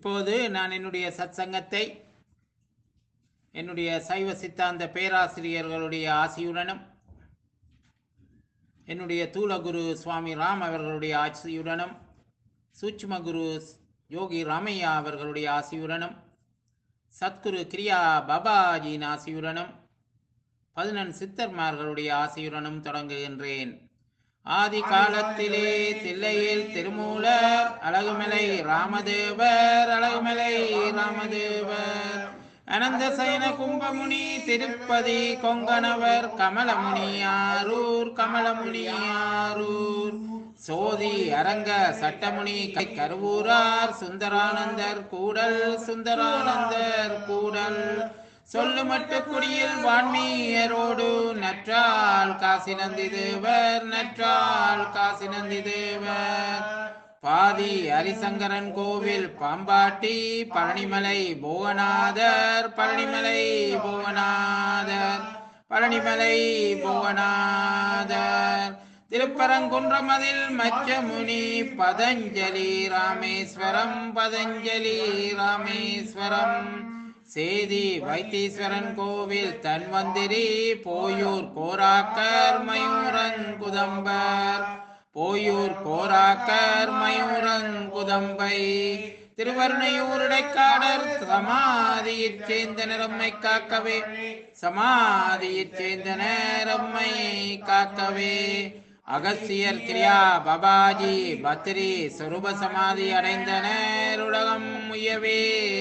இப்போது நான் என்னுடைய சத்சங்கத்தை என்னுடைய சைவ சித்தாந்த பேராசிரியர்களுடைய ஆசியுடனும் என்னுடைய தூலகுரு சுவாமி ராம் அவர்களுடைய ஆசியுடனும் சூட்சும குரு யோகி ராமையா அவர்களுடைய ஆசியுடனும் சத்குரு கிரியா பாபாஜியின் ஆசியுடனும் பதினெண் சித்தர்மார்களுடைய ஆசியுடனும் தொடங்குகின்றேன் ஆதி காலத்திலே தில்லையில் திருமூலர் அழகுமலை ராமதேவர் அழகுமலை ராமதேவர் அனந்த சயன கும்பமுனி திருப்பதி கொங்கணவர் கமலமுனி ஆரூர் கமலமுனி ஆரூர் சோதி அரங்க சட்டமுனி கை கருவூரார் சுந்தரானந்தர் கூடல் சுந்தரானந்தர் கூடல் சொல்லுமட்டு குடியில் வான்மீயரோடு நற்றால் காசி நந்தி தேவர் நற்றால் காசி நந்தி தேவர் பாதி ஹரிசங்கரன் கோவில் பாம்பாட்டி பழனிமலை புவனாதர் பழனிமலை புவனாதர் பழனிமலை புவனாதர் திருப்பரங்குன்றமதில் மச்சமுனி பதஞ்சலி ராமேஸ்வரம் பதஞ்சலி ராமேஸ்வரம் சேதி வைத்தீஸ்வரன் கோவில் தன்வந்திரி போயூர் கோராக்கர் மயூரங்குதம்பர் போயூர் கோராக்கர் மயூரங்குதம்பை திருவருணையூருடைக்காடர் சமாதியிற் சேர்ந்த நிறம்மை காக்கவே சமாதியிற் சேர்ந்த நேரம்மை காக்கவே அகஸ்தியர் கிரியா பபாஜி பத்ரி சொரூப சமாதி அடைந்த நேருலகம் முயவே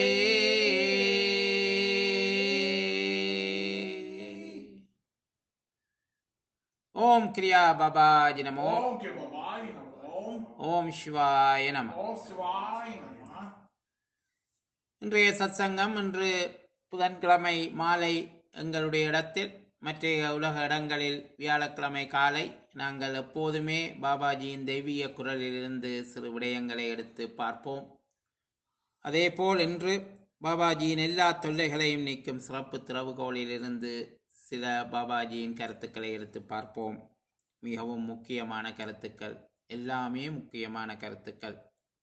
ஓம் கிரியா பாபாஜி நமோ ஓம் கிருபாய் நமோ ஓம் சிவாய நம ஓம் சிவாய் நம இன்றைய சத்சங்கம் இன்று புதன்கிழமை மாலை எங்களுடைய இடத்தில் மற்ற உலக இடங்களில் வியாழக்கிழமை காலை நாங்கள் எப்போதுமே பாபாஜியின் தெய்வீக குரலிலிருந்து சிறு விடயங்களை எடுத்து பார்ப்போம் அதேபோல் இன்று பாபாஜியின் எல்லா தொல்லைகளையும் நீக்கும் சிறப்பு திறவுகோலிலிருந்து சில பாபாஜியின் கருத்துக்களை எடுத்து பார்ப்போம் மிகவும் முக்கியமான கருத்துக்கள் எல்லாமே முக்கியமான கருத்துக்கள்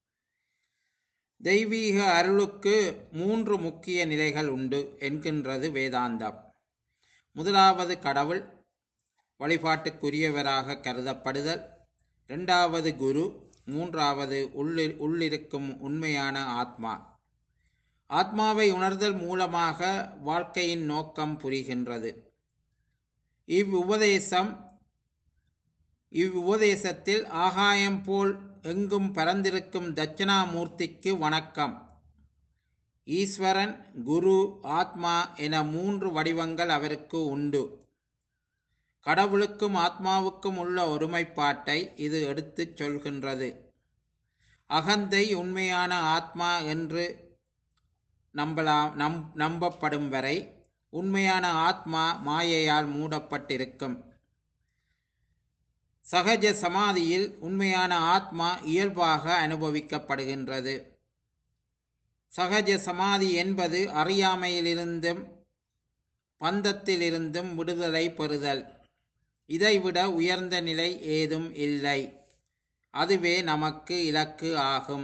தெய்வீக அருளுக்கு மூன்று முக்கிய நிலைகள் உண்டு என்கின்றது வேதாந்தம் முதலாவது கடவுள் வழிபாட்டுக்குரியவராக கருதப்படுதல் இரண்டாவது குரு மூன்றாவது உள்ளி உள்ளிருக்கும் உண்மையான ஆத்மா ஆத்மாவை உணர்தல் மூலமாக வாழ்க்கையின் நோக்கம் புரிகின்றது இவ்வுபதேசம் இவ்வுபதேசத்தில் ஆகாயம் போல் எங்கும் பரந்திருக்கும் தட்சிணாமூர்த்திக்கு வணக்கம் ஈஸ்வரன் குரு ஆத்மா என மூன்று வடிவங்கள் அவருக்கு உண்டு கடவுளுக்கும் ஆத்மாவுக்கும் உள்ள ஒருமைப்பாட்டை இது எடுத்துச் சொல்கின்றது அகந்தை உண்மையான ஆத்மா என்று நம்பலாம் நம் நம்பப்படும் வரை உண்மையான ஆத்மா மாயையால் மூடப்பட்டிருக்கும் சகஜ சமாதியில் உண்மையான ஆத்மா இயல்பாக அனுபவிக்கப்படுகின்றது சகஜ சமாதி என்பது அறியாமையிலிருந்தும் பந்தத்திலிருந்தும் விடுதலை பெறுதல் இதைவிட உயர்ந்த நிலை ஏதும் இல்லை அதுவே நமக்கு இலக்கு ஆகும்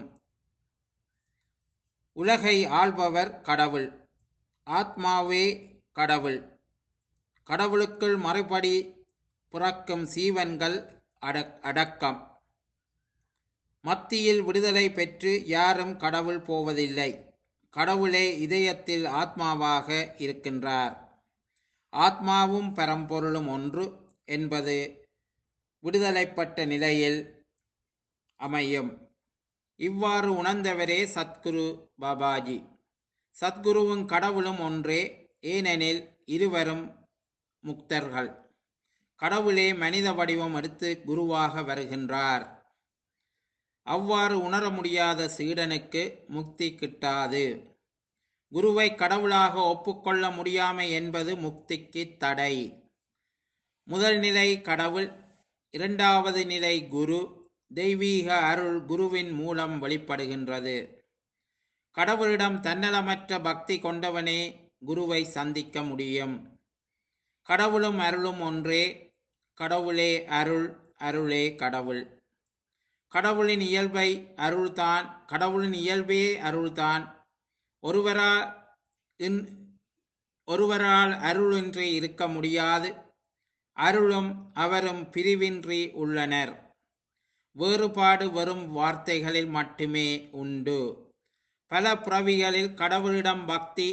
உலகை ஆள்பவர் கடவுள் ஆத்மாவே கடவுள் கடவுளுக்குள் மறுபடி புறக்கும் சீவன்கள் அடக் அடக்கம் மத்தியில் விடுதலை பெற்று யாரும் கடவுள் போவதில்லை கடவுளே இதயத்தில் ஆத்மாவாக இருக்கின்றார் ஆத்மாவும் பரம்பொருளும் ஒன்று என்பது விடுதலைப்பட்ட நிலையில் அமையும் இவ்வாறு உணர்ந்தவரே சத்குரு பாபாஜி சத்குருவும் கடவுளும் ஒன்றே ஏனெனில் இருவரும் முக்தர்கள் கடவுளே மனித வடிவம் எடுத்து குருவாக வருகின்றார் அவ்வாறு உணர முடியாத சீடனுக்கு முக்தி கிட்டாது குருவை கடவுளாக ஒப்புக்கொள்ள முடியாமை என்பது முக்திக்கு தடை முதல் நிலை கடவுள் இரண்டாவது நிலை குரு தெய்வீக அருள் குருவின் மூலம் வெளிப்படுகின்றது கடவுளிடம் தன்னலமற்ற பக்தி கொண்டவனே குருவை சந்திக்க முடியும் கடவுளும் அருளும் ஒன்றே கடவுளே அருள் அருளே கடவுள் கடவுளின் இயல்பை அருள்தான் கடவுளின் இயல்பே அருள்தான் ஒருவரால் இன்- ஒருவரால் அருளின்றி இருக்க முடியாது அருளும் அவரும் பிரிவின்றி உள்ளனர் வேறுபாடு வெறும் வார்த்தைகளில் மட்டுமே உண்டு பல பிறவிகளில் கடவுளிடம் பக்தி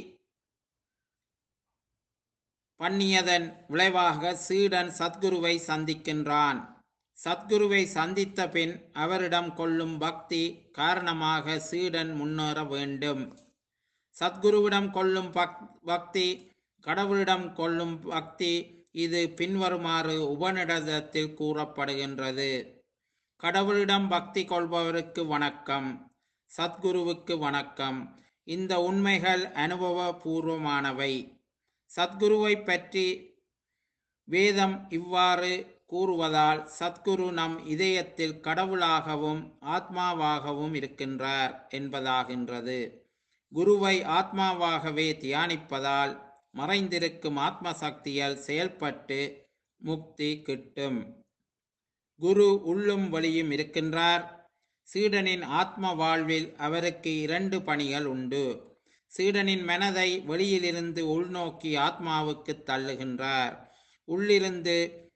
பண்ணியதன் விளைவாக சீடன் சத்குருவை சந்திக்கின்றான் சத்குருவை சந்தித்த பின் அவரிடம் கொள்ளும் பக்தி காரணமாக சீடன் முன்னேற வேண்டும் சத்குருவிடம் கொள்ளும் பக்- பக்தி கடவுளிடம் கொள்ளும் பக்தி இது பின்வருமாறு உபநிடதத்தில் கூறப்படுகின்றது கடவுளிடம் பக்தி கொள்பவருக்கு வணக்கம் சத்குருவுக்கு வணக்கம் இந்த உண்மைகள் அனுபவபூர்வமானவை சத்குருவை பற்றி வேதம் இவ்வாறு கூறுவதால் சத்குரு நம் இதயத்தில் கடவுளாகவும் ஆத்மாவாகவும் இருக்கின்றார் என்பதாகின்றது குருவை ஆத்மாவாகவே தியானிப்பதால் மறைந்திருக்கும் ஆத்ம சக்தியால் செயல்பட்டு முக்தி கிட்டும் குரு உள்ளும் வழியும் இருக்கின்றார் சீடனின் ஆத்ம வாழ்வில் அவருக்கு இரண்டு பணிகள் உண்டு சீடனின் மனதை வெளியிலிருந்து உள்நோக்கி ஆத்மாவுக்கு தள்ளுகின்றார் உள்ளிருந்து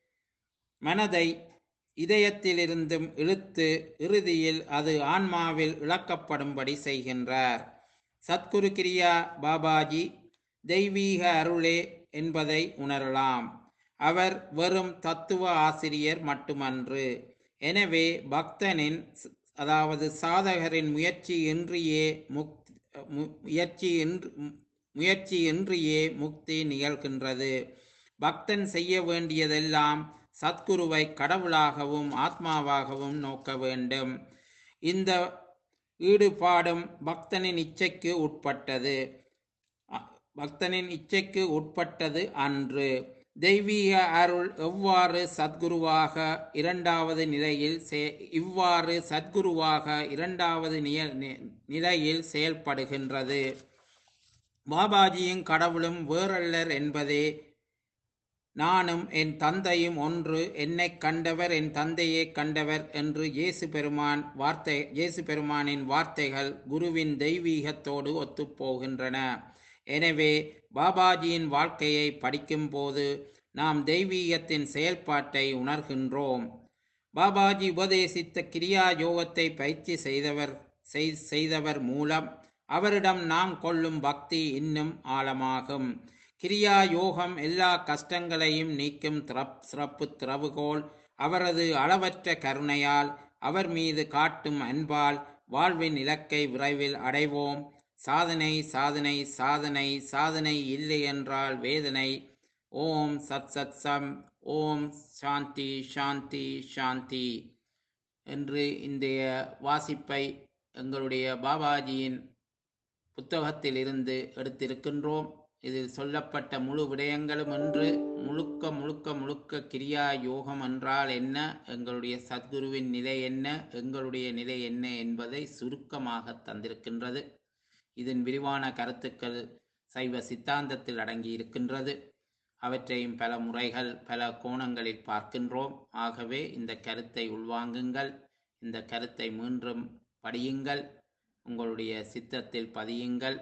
மனதை இதயத்திலிருந்தும் இழுத்து இறுதியில் அது ஆன்மாவில் இழக்கப்படும்படி செய்கின்றார் சத்குரு கிரியா பாபாஜி தெய்வீக அருளே என்பதை உணரலாம் அவர் வெறும் தத்துவ ஆசிரியர் மட்டுமன்று எனவே பக்தனின் ஸ்- அதாவது சாதகரின் முயற்சி இன்றியே முக் மு- முயற்சி இன்றி முயற்சி இன்றியே முக்தி நிகழ்கின்றது பக்தன் செய்ய வேண்டியதெல்லாம் சத்குருவை கடவுளாகவும் ஆத்மாவாகவும் நோக்க வேண்டும் இந்த ஈடுபாடும் பக்தனின் இச்சைக்கு உட்பட்டது அ- பக்தனின் இச்சைக்கு உட்பட்டது அன்று தெய்வீக அருள் எவ்வாறு சத்குருவாக இரண்டாவது நிலையில் செ- இவ்வாறு சத்குருவாக இரண்டாவது நிய- நி- நிலையில் செயல்படுகின்றது பாபாஜியும் கடவுளும் வேறல்லர் என்பதே நானும் என் தந்தையும் ஒன்று என்னை கண்டவர் என் தந்தையே கண்டவர் என்று இயேசு பெருமான் வார்த்தை இயேசு பெருமானின் வார்த்தைகள் குருவின் தெய்வீகத்தோடு ஒத்துப்போகின்றன எனவே பாபாஜியின் வாழ்க்கையை படிக்கும்போது நாம் தெய்வீகத்தின் செயல்பாட்டை உணர்கின்றோம் பாபாஜி உபதேசித்த கிரியா யோகத்தை பயிற்சி செய்தவர் செய்- செய்தவர் மூலம் அவரிடம் நாம் கொள்ளும் பக்தி இன்னும் ஆழமாகும் கிரியா யோகம் எல்லா கஷ்டங்களையும் நீக்கும் திறப் சிறப்பு திறவுகோல் அவரது அளவற்ற கருணையால் அவர் மீது காட்டும் அன்பால் வாழ்வின் இலக்கை விரைவில் அடைவோம் சாதனை சாதனை சாதனை சாதனை இல்லை என்றால் வேதனை ஓம் சத் சத் சம் ஓம் சாந்தி சாந்தி சாந்தி என்று இன்றைய வாசிப்பை எங்களுடைய பாபாஜியின் புத்தகத்தில் இருந்து எடுத்திருக்கின்றோம் இதில் சொல்லப்பட்ட முழு விடயங்களும் என்று முழுக்க முழுக்க முழுக்க கிரியா யோகம் என்றால் என்ன எங்களுடைய சத்குருவின் நிலை என்ன எங்களுடைய நிலை என்ன என்பதை சுருக்கமாக தந்திருக்கின்றது இதன் விரிவான கருத்துக்கள் சைவ சித்தாந்தத்தில் அடங்கி இருக்கின்றது அவற்றையும் பல முறைகள் பல கோணங்களில் பார்க்கின்றோம் ஆகவே இந்த கருத்தை உள்வாங்குங்கள் இந்த கருத்தை மீண்டும் படியுங்கள் உங்களுடைய சித்தத்தில் பதியுங்கள்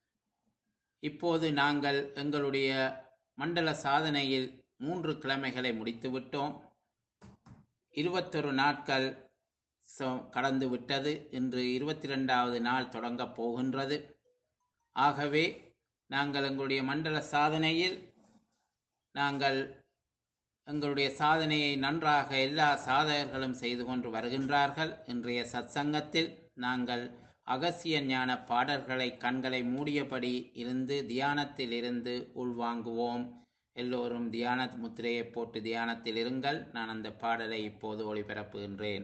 இப்போது நாங்கள் எங்களுடைய மண்டல சாதனையில் மூன்று கிழமைகளை முடித்துவிட்டோம் இருபத்தொரு நாட்கள் ச- கடந்து விட்டது இன்று இருபத்தி ரெண்டாவது நாள் தொடங்கப் போகின்றது ஆகவே நாங்கள் எங்களுடைய மண்டல சாதனையில் நாங்கள் எங்களுடைய சாதனையை நன்றாக எல்லா சாதகர்களும் செய்து கொண்டு வருகின்றார்கள் இன்றைய சத்சங்கத்தில் நாங்கள் அகசிய ஞான பாடல்களை கண்களை மூடியபடி இருந்து தியானத்தில் இருந்து உள்வாங்குவோம் எல்லோரும் தியான முத்திரையை போட்டு தியானத்தில் இருங்கள் நான் அந்த பாடலை இப்போது ஒளிபரப்புகின்றேன்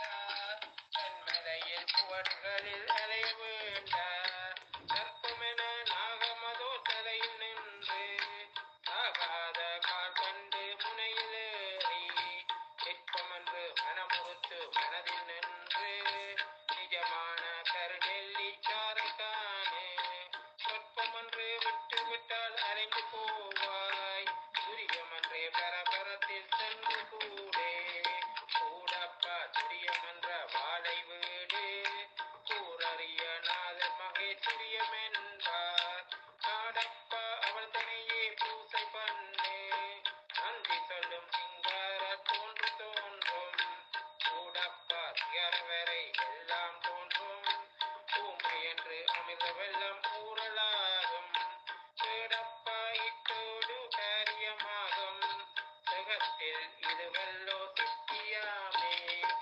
கண்மலையில் புவர்களில் அலை வேண்டாம் கற்பமென நெல்லிச்சாரை காணே சொற்பமன்று விட்டு விட்டால் அரைந்து போவாய் துரியமன்றே பரபரத்தில் சென்று கூடே கூடப்பா துரியமன்ற வாழை வீடு கூறறிய நாதர் மகேஸ்வரியம் என்பார் நாடப்பா அவள் தனியே பூசை பண்ணு நந்தி சொல்லும் சிங்கார தோன்று தோன்றும் கூடப்பா திகரவரை எல்லாம் தோன்றும் பூமை என்று அமிர்த வெள்ளம் ஊறலாகும் தேடப்பா இட்டோடு காரியமாகும் சுகத்தில் இது வெல்லோ சித்தியாமே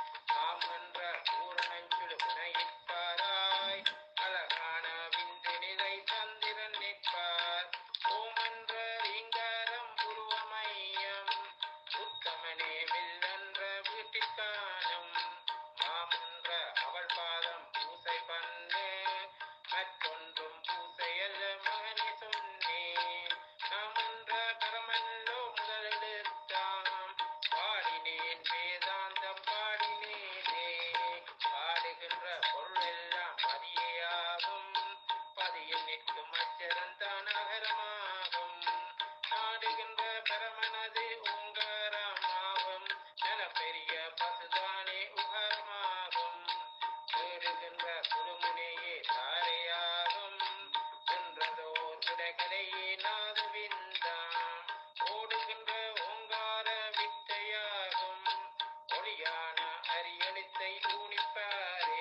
ஆமன்ற பூரணஞ்சுடு புனையிப்பாராய் அழகான விந்து நிலை சந்திரன் நிற்பார் ஓமன்ற ரீங்காரம் உருவமையம் உத்தமனே வில்லன்ற வீட்டிற்கானும் மாமன்ற அவள் பாதம் பூசை பண்ணு மற்றொன்றும் பூசையல்ல மகனே சொன்னேன் நாமன்ற பரமல்லோ முதலெடுத்தாம் பாடினேன் வேதாந்தம் பாடினேனே பாடுகின்ற பொருளெல்லாம் பதியாகும் பதியில் நிற்கும் அச்சரந்தான் அகரமாகும் நாடுகின்ற பரமனது ஓங்காரமாகும் நல பெரிய பசுதானே உகரமாகும் தேடுகின்ற குழுமுனையே தாரையாகும் என்றதோர் உடகலையே நாதவிந்தாம் ஓடுகின்ற ஓங்கார வித்தையாகும் ஒளியான அரியலித்தை ஊனிப்பாரே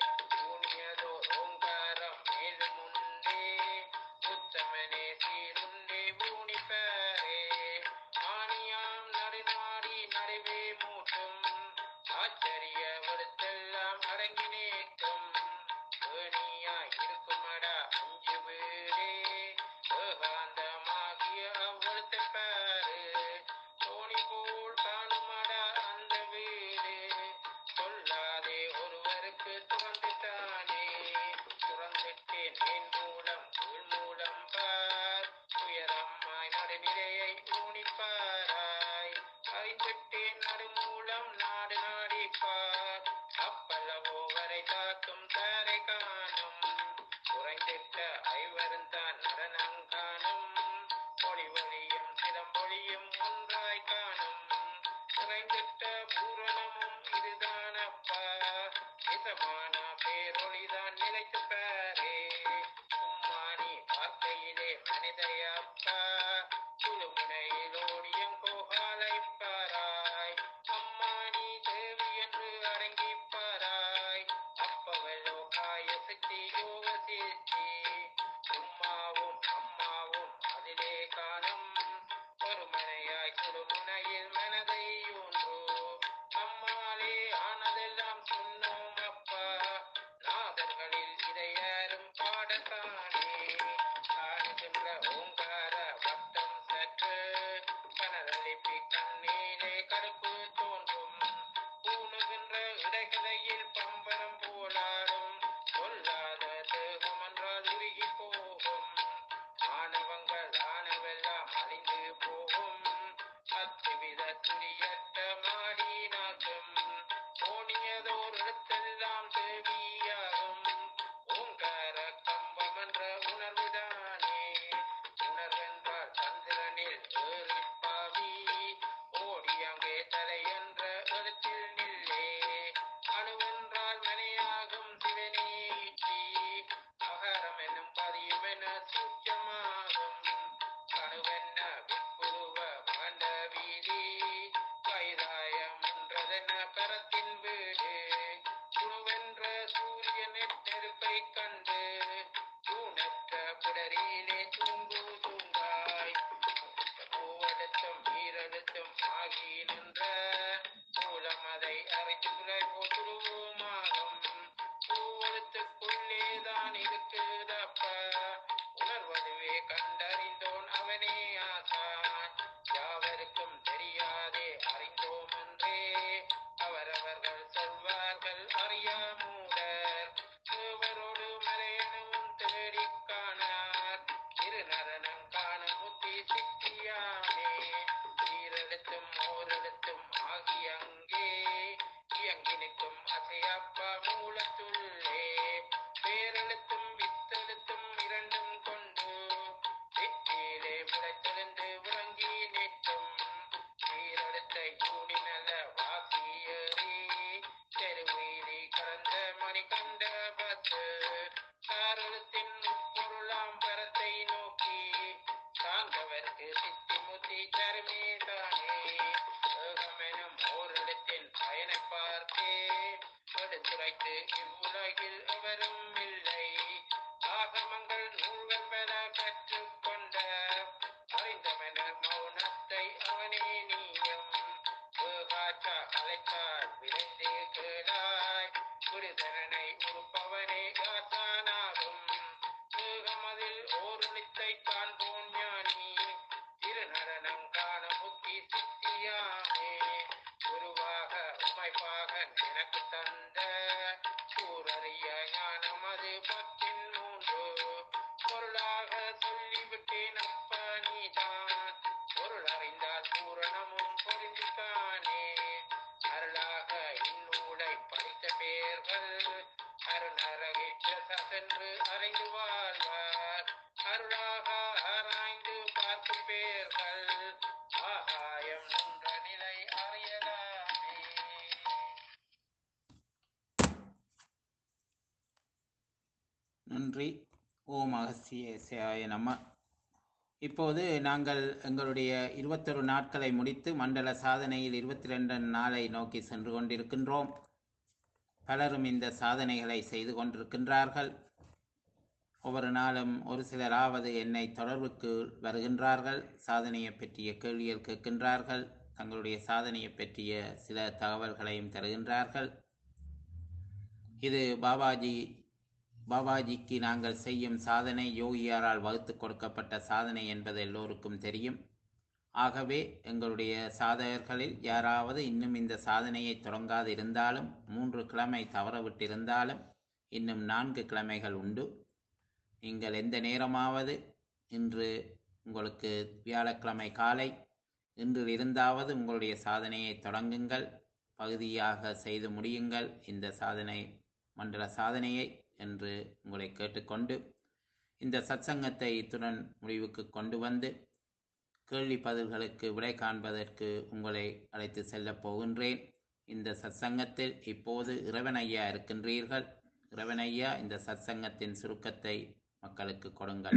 ஊனியதோ ஓங்காரம் மேலும் உண்டே உத்தமனே சீருண்டே ஊனிப்பாரே ஆணியாம் நடுநாடி நடுவே மூட்டும் ஆச்சரிய வருத்தெல்லாம் அடங்கி நேற்றும் ஏணியாய் இருக்குமடா அஞ்சு வீடே ஏகாந்தமாகிய அவ்வளத்தை பாரு தோணி போல் காணுமடா அந்த வீடு சொல்லாதே ஒருவருக்கு துறந்துட்டானே துறந்துட்டேன் என் மூலம் உள் மூலம் பார் துயரம்மாய் நடுநிலையை ஊனிப்பாராய் அறிந்துட்டேன் நடுமூலம் நாடு நாடிப்பார் அப்பல்லவோ வரை தாக்கும் தாரை காணும் குறைந்திட்ட ஐவருந்தான் நடனங்காணும் பொடி ஒளியும் சிதம்பொழியும் ஒன்றாய் காணும் குறைந்திட்ட பூரணமும் இதுதானப்பா இதமான பேரொளிதான் நிலைத்து பாரே சும்மானி பார்க்கையிலே மனிதையப்பா குழுமுனையில் ஓடியும் கோகாலை பாராய் அம்மானி தேவி என்று அடங்கி பாராய் அப்பவெல்லோ காய சித்தி யோக சித்தி உம்மாவும் அம்மாவும் அதிலே காணும் ஒருமனையாய் குழுமுனையில் மனதை ஒன்று நம்மாலே ஆனதெல்லாம் சொன்னோம் அப்பா நாதர்களில் இதை யாரும் பாடத்தானே காணுகின்ற ஓங்கார வட்டம் சற்று கனரளிப்பி கண்ணீரே கருப்பு தோன்றும் பூணுகின்ற இடைகளையில் பம்பரம் போலாடும் சொல்லாத தேகம் என்றால் உருகி அறிந்து வாழ்வார் அருளாக ஆராய்ந்து பார்க்கும் பேர்கள் ஆகாயம் நின்ற நிலை அறியலாமே நன்றி ஓம் அகஸ்திய சிவாய நம இப்போது நாங்கள் எங்களுடைய இருபத்தொரு நாட்களை முடித்து மண்டல சாதனையில் இருபத்தி ரெண்டு நாளை நோக்கி சென்று கொண்டிருக்கின்றோம் பலரும் இந்த சாதனைகளை செய்து கொண்டிருக்கின்றார்கள் ஒவ்வொரு நாளும் ஒரு சிலராவது என்னை தொடர்புக்கு வருகின்றார்கள் சாதனையை பற்றிய கேள்விகள் கேட்கின்றார்கள் தங்களுடைய சாதனையை பற்றிய சில தகவல்களையும் தருகின்றார்கள் இது பாபாஜி பாபாஜிக்கு நாங்கள் செய்யும் சாதனை யோகியாரால் வகுத்து கொடுக்கப்பட்ட சாதனை என்பது எல்லோருக்கும் தெரியும் ஆகவே எங்களுடைய சாதகர்களில் யாராவது இன்னும் இந்த சாதனையை தொடங்காது இருந்தாலும் மூன்று கிழமை தவறவிட்டிருந்தாலும் இன்னும் நான்கு கிழமைகள் உண்டு நீங்கள் எந்த நேரமாவது இன்று உங்களுக்கு வியாழக்கிழமை காலை இன்று இருந்தாவது உங்களுடைய சாதனையை தொடங்குங்கள் பகுதியாக செய்து முடியுங்கள் இந்த சாதனை மண்டல சாதனையை என்று உங்களை கேட்டுக்கொண்டு இந்த சத்சங்கத்தை இத்துடன் முடிவுக்கு கொண்டு வந்து கேள்வி பதில்களுக்கு விடை காண்பதற்கு உங்களை அழைத்து செல்லப் போகின்றேன் இந்த சத்சங்கத்தில் இப்போது இறைவன் ஐயா இருக்கின்றீர்கள் இறைவன் ஐயா இந்த சத்சங்கத்தின் சுருக்கத்தை மக்களுக்கு கொடுங்கள்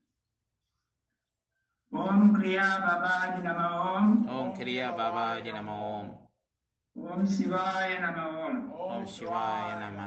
ஓம் கிரியா பாபாஜி நம ஓம் ஓம் கிரியா பாபாஜி நம ஓம் ஓம் சிவாய நம ஓம் ஓம் சிவாய நம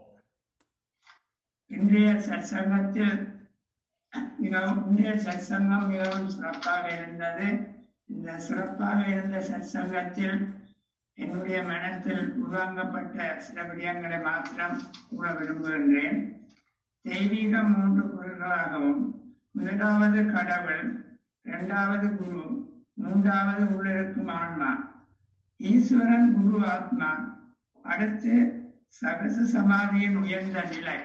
இன்றைய சத்சங்கத்தில் மிகவும் இன்றைய சத்சங்கம் மிகவும் சிறப்பாக இருந்தது இந்த சிறப்பாக இருந்த சத்சங்கத்தில் என்னுடைய மனத்தில் உருவாங்கப்பட்ட சில விடயங்களை மாத்திரம் கூற விரும்புகின்றேன் தெய்வீக மூன்று குரல்களாகவும் முதலாவது கடவுள் இரண்டாவது குரு மூன்றாவது உள்ளிருக்கும் ஆன்மா ஈஸ்வரன் குரு ஆத்மா அடுத்து சகச சமாதியின் உயர்ந்த நிலை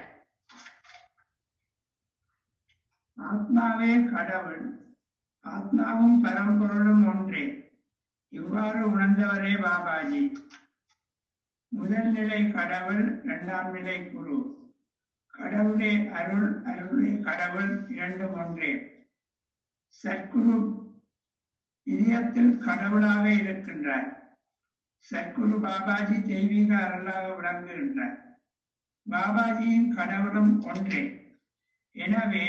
ஆத்மாவே கடவுள் ஆத்மாவும் பரம்பொருளும் ஒன்றே இவ்வாறு உணர்ந்தவரே பாபாஜி முதல் நிலை கடவுள் இரண்டாம் நிலை குரு கடவுளே அருள் அருளே கடவுள் இரண்டும் ஒன்றே சற்குரு இதயத்தில் கடவுளாக இருக்கின்றார் சற்குரு பாபாஜி தெய்வீக அருளாக விளங்குகின்றார் பாபாஜியின் கடவுளும் ஒன்றே எனவே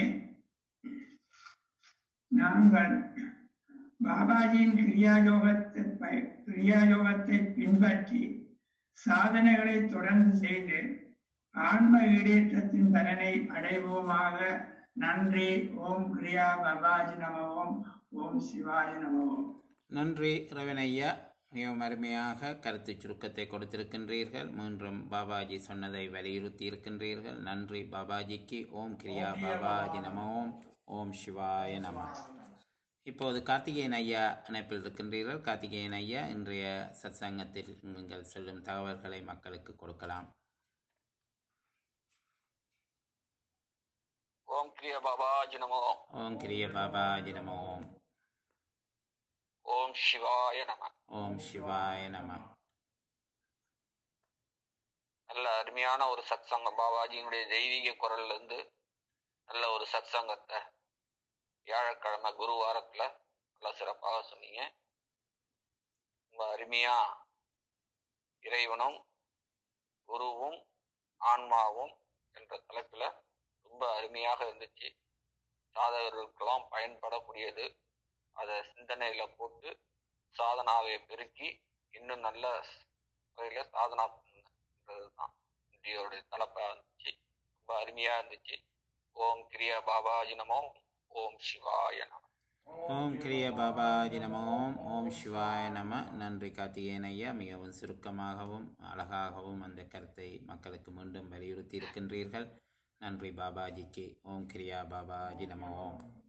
நாங்கள் பாபாஜியின் கிரியாயோகத்தை ப- கிரியாயோகத்தை பின்பற்றி சாதனைகளை தொடர்ந்து செய்து ஆன்ம ஈடேற்றத்தின் பலனை அடைவோமாக நன்றி ஓம் கிரியா பாபாஜி நம ஓம் ஓம் சிவாய நம ஓம் நன்றி ரவன் ஐயா மிகவும் அருமையாக கருத்து சுருக்கத்தை கொடுத்திருக்கின்றீர்கள் மீண்டும் பாபாஜி சொன்னதை வலியுறுத்தி இருக்கின்றீர்கள் நன்றி பாபாஜிக்கு ஓம் கிரியா பாபாஜி நம ஓம் ஓம் சிவாய நம இப்போது கார்த்திகேயன் ஐயா இணைப்பில் இருக்கின்றீர்கள் கார்த்திகேயன் ஐயா இன்றைய சத்சங்கத்தில் நீங்கள் சொல்லும் தகவல்களை மக்களுக்கு கொடுக்கலாம் ஓம் கிரிய பாபாஜி நமோ ஓம் கிரிய பாபாஜி நம ஓம் ஓம் சிவாய நம ஓம் சிவாய நம நல்ல அருமையான ஒரு சத்சங்கம் பாபாஜியினுடைய தெய்வீக குரல்ல இருந்து நல்ல ஒரு சத்சங்கத்தை வியாழக்கிழமை குருவாரத்துல நல்ல சிறப்பாக சொன்னீங்க ரொம்ப அருமையா இறைவனும் குருவும் ஆன்மாவும் என்ற தலைப்புல ரொம்ப அருமையாக இருந்துச்சு சாதகர்களுக்கெல்லாம் பயன்படக்கூடியது அதை சிந்தனையில போட்டு சாதனாவை பெருக்கி இன்னும் நல்ல முறையில சாதனா தான் இன்றையோடைய தலைப்பா இருந்துச்சு ரொம்ப அருமையா இருந்துச்சு ஓம் கிரியா பாபாஜி நமோ ஓம் சிவாய நம ஓம் கிரிய பாபாஜி நம ஓம் ஓம் சிவாய நம நன்றி கார்த்திகேயன் ஐயா மிகவும் சுருக்கமாகவும் அழகாகவும் அந்த கருத்தை மக்களுக்கு மீண்டும் வலியுறுத்தி இருக்கின்றீர்கள் நன்றி பாபாஜிக்கு ஓம் கிரியா பாபாஜி நம ஓம்